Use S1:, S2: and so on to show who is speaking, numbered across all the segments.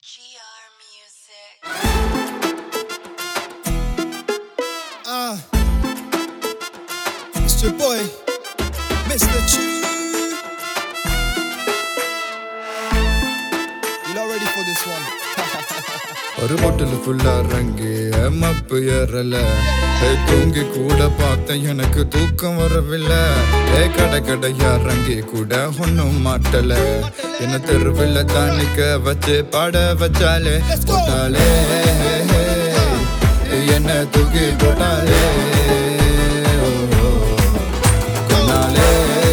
S1: GR Music.
S2: Ah, it's your boy, Mr. Chu. You not ready for this one?
S3: ஒரு பாட்டில் ஃபுல்லா ரங்கு மப்பு ஏறல ஏ, தூங்கி கூட பார்த்தேன் எனக்கு தூக்கம் வரவில்லை ஏ கடை கடையா ரங்கி கூட ஒன்னும் மாட்டல என்ன தெருவில் தானிக்க வச்சு பாட வச்சாலே போட்டாலே என்ன தூக்கி போட்டாலே ஓ, ஓ. கொன்னாலே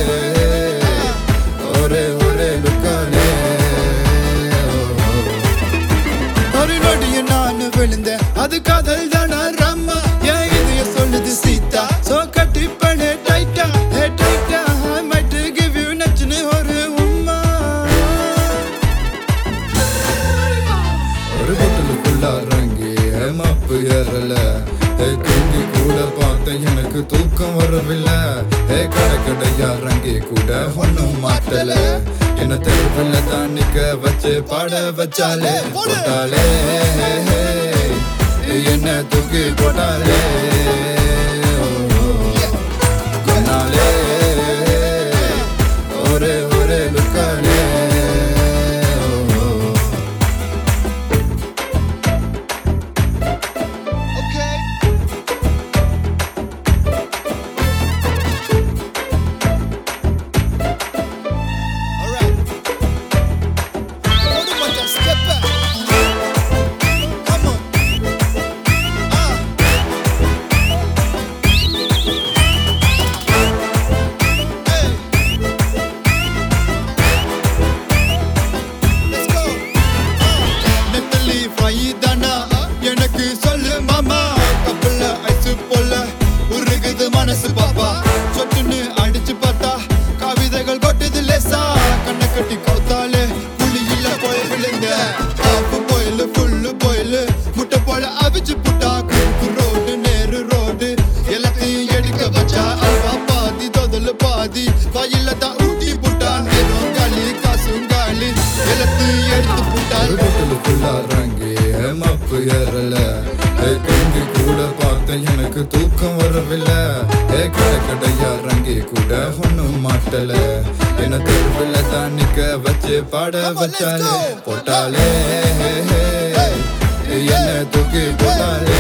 S3: ஒரே ஒரே லுக்காலே ஓ, ஓ. ஒரு நொடியும் நான் விழுந்தேன் அது காதல் தானா ராமா ஏன் இதைய சொல்லுது சீதா சோ கட்டி பண்ணு டைட்டா ஹே டைட்டா ஐ மைட் கிவ் யூ நச்சுன்னு ஒரு உம்மா ஒரு பொட்டல் ஃபுல்லா ரங்கி மப்பு ஏறல ஏ தூங்கி கூட பார்த்தேன் எனக்கு தூக்கம் வரவில்லை ஏ கடை கடையா ரங்கி கூட ஒன்னும் மாட்டல என்ன தெருவில் தானிக்க வச்சு பாட வச்சாலே போட்டாலே என்ன தூக்கி போட்டாலே ஓ, ஓ. கொன்னாலே ஒரே ஒரே லுக்காலே ஓ, ஓ.
S2: Okay. Alright. Hold on, Macha, step back. Come on. Ah. Hey. Let's go.
S3: நெத்தலி ஃப்ரை தானா எனக்கு சொல்லு மாமா கப்பல்ல ஐஸ் போல உருகுது மனசு பாப்பா சொட்டுன்னு அடிச்சு பார்த்தா கவிதைகள் கொட்டுது லேசா கண்ணை கட்டி கவுத்தாலே புளியில போய் விழுங்க ஆப்பு போயிலு ஃபுல்லு போயிலு முட்டை போல அவிச்சு புட்டா குறுக்கு ரோடு நேரு ரோடு எல்லாத்தையும் எடுக்க வச்சா அல்வா பாதி தொதல் பாதி வாயில தான் ஊட்டி புட்டா நேரம் காலி காசும் காலி எல்லாத்தையும் எடுத்து புட்டா ஃபுல்லா ரங்கி மப்பு ஏறல ஏ தூங்கி கூட பார்த்தேன் எனக்கு தூக்கம் வரவில்லை ஏ கடை கடையா ரங்கி கூட ஒன்னும் மாட்டல என்ன தெருவில் தானிக்க வச்சு பாட வச்சாலே போட்டாலே என்ன தூக்கி போட்டாலே